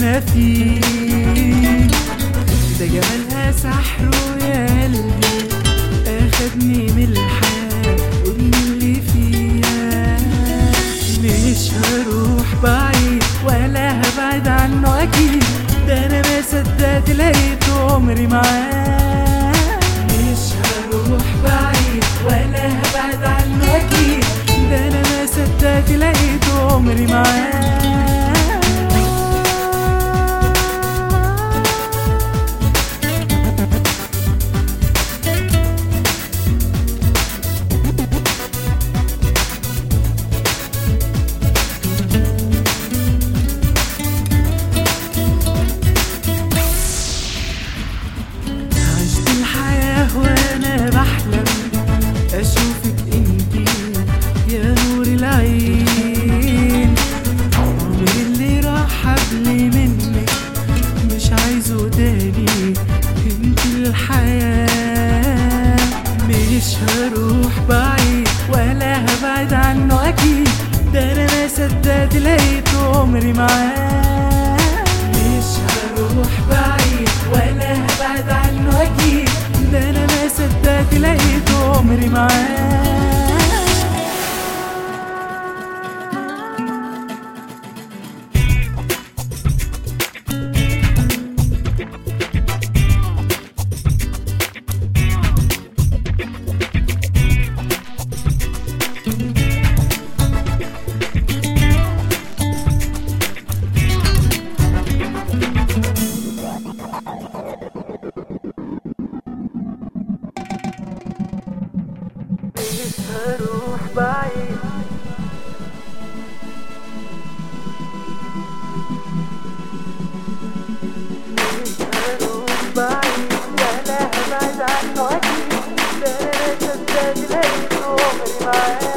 انا فيه ده جمالها سحر يا قلبي اخدني من الحياة ومن اللي فيها مش هروح بعيد ولا هبعد عنه اكيد ده انا ما صدقت لقيت عمري معاه مش هروح بعيد ولا هبعد عنه اكيد ده انا ما صدقت لقيت عمري معاه عشت الحياة وانا بحلم اشوفك انتي يا نور العين عمري اللي راح قبلي منك مش عايزه تاني انت الحياة مش هروح بعيد ولا هبعد عنه اكيد ده انا ما صدقت لقيت عمري معاه مش هروح بعيد ولا هبعد عنه اكيد ده انا ما صدقت لقيت عمري معاه مش هروح بعيد مش هروح بعيد ولا هبعد عنه أكيد ده أنا صدقت لقيت عمري معاه